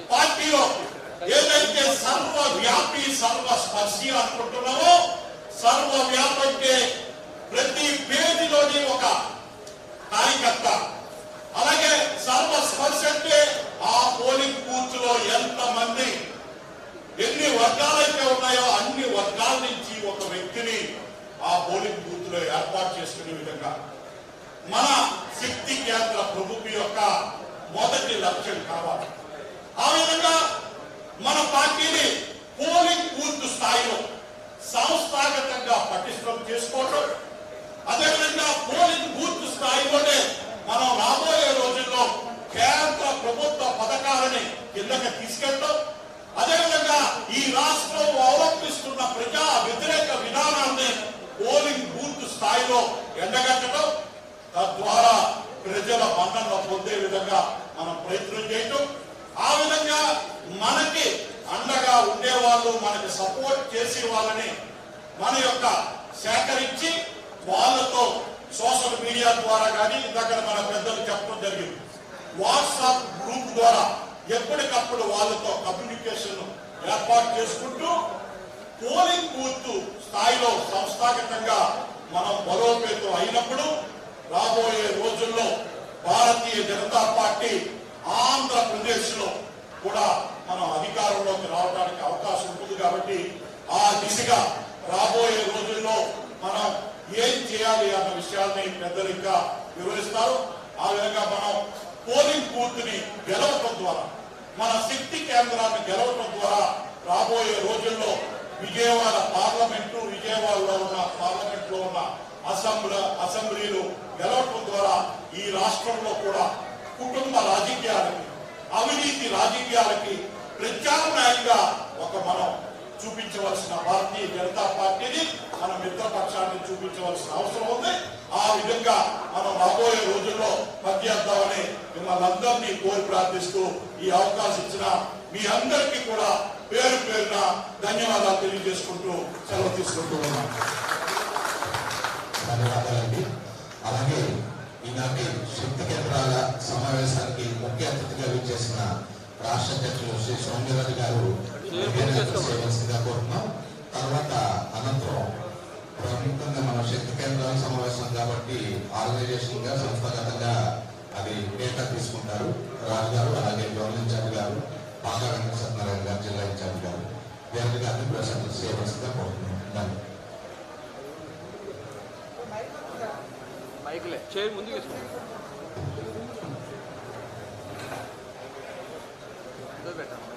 పార్టీలో ఏదైతే సర్వవ్యాపి సర్వస్పర్శి అనుకుంటున్నామో సర్వవ్యాపి అంటే ప్రతి పేజీలోని ఒక కార్యకర్త అలాగే సర్వస్పర్శ అంటే ఆ పోలింగ్ బూత్ లో ఎంత మంది ఎన్ని వర్గాలైతే ఉన్నాయో అన్ని వర్గాల నుంచి ఒక వ్యక్తిని ఆ పోలింగ్ బూత్ లో ఏర్పాటు చేసుకునే విధంగా మన శక్తి కేంద్ర ప్రభుత్వ యొక్క మొదటి లక్ష్యం కావాలి ఆ విధంగా మన పార్టీని పోలింగ్ బూత్ స్థాయిలో సంస్థాగతంగా పటిష్టం చేసుకోవడం అదేవిధంగా పోలింగ్ బూత్ స్థాయిలోనే మనం రాబోయే రోజుల్లో కేంద్ర ప్రభుత్వ పథకాలని కిందకి తీసుకెళ్ళడం అదేవిధంగా ఈ రాష్ట్రం అవలంబిస్తున్న ప్రజా వ్యతిరేక విధానాన్ని పోలింగ్ బూత్ స్థాయిలో ఎండగట్టడం తద్వారా ప్రజల మన్నన పొందే విధంగా మనం ప్రయత్నం చేయటం ఆ విధంగా మనకి అండగా ఉండే వాళ్ళు మనకి సపోర్ట్ చేసే వాళ్ళని మన యొక్క సేకరించి వాళ్ళతో సోషల్ మీడియా ద్వారా కానీ ఇందాక మన పెద్దలు చెప్పడం జరిగింది వాట్సాప్ గ్రూప్ ద్వారా ఎప్పటికప్పుడు వాళ్ళతో కమ్యూనికేషన్ ఏర్పాటు చేసుకుంటూ పోలింగ్ బూత్ స్థాయిలో సంస్థాగతంగా మనం బలోపేతం అయినప్పుడు రాబోయే రోజుల్లో భారతీయ జనతా పార్టీ ఆంధ్రప్రదేశ్ లో కూడా మనం అధికారంలోకి రావడానికి అవకాశం ఉంటుంది కాబట్టి ఆ దిశగా రాబోయే రోజుల్లో మనం ఏం చేయాలి అన్న విషయాల్ని పెద్దలు ఇంకా వివరిస్తారు ఆ విధంగా మనం పోలింగ్ బూత్ ని గెలవటం ద్వారా మన శక్తి కేంద్రాన్ని గెలవటం ద్వారా రాబోయే రోజుల్లో విజయవాడ పార్లమెంటు విజయవాడలో ఉన్న పార్లమెంట్ లో ఉన్న అసెంబ్లీ అసెంబ్లీలు గెలవటం ద్వారా ఈ రాష్ట్రంలో కూడా కుటుంబ రాజకీయాలకి అవినీతి రాజకీయాలకి ప్రత్యామ్నాయంగా ఒక మనం చూపించవలసిన భారతీయ జనతా పార్టీని మన మిత్రపక్షాన్ని చూపించవలసిన అవసరం ఉంది ఆ విధంగా మనం రాబోయే రోజుల్లో పనిచేద్దామని మిమ్మల్ని అందరినీ కోరి ప్రార్థిస్తూ ఈ అవకాశం ఇచ్చిన మీ అందరికీ కూడా పేరు పేరున ధన్యవాదాలు తెలియజేసుకుంటూ సెలవు తీసుకుంటూ ఉన్నాను ధన్యవాదాలండి అలాగే ఈనాటి శక్తి కేంద్రాల సమావేశానికి ముఖ్య అతిథిగా విచ్చేసిన రాష్ట్ర అధ్యక్షులు శ్రీ సౌమ్యరాజు గారు చేయవలసిందిగా కోరుతున్నాం తర్వాత అనంతరం ప్రముఖంగా మన శక్తి కేంద్రాల సమావేశం కాబట్టి ఆర్గనైజేషన్ గా సంస్థాగతంగా అది డేటా తీసుకుంటారు రాజు గారు అలాగే జోనల్ ఇన్ఛార్జ్ గారు పాకా వెంకట సత్యనారాయణ గారు జిల్లా ఇన్ఛార్జ్ గారు వీరి గారిని ప్రసంగం చేయవలసిందిగా కోరుతున్నాం ధన్యవాదాలు మైక్లే చైర్ ముందుకు వేసుకో ఇదో పెట్టాను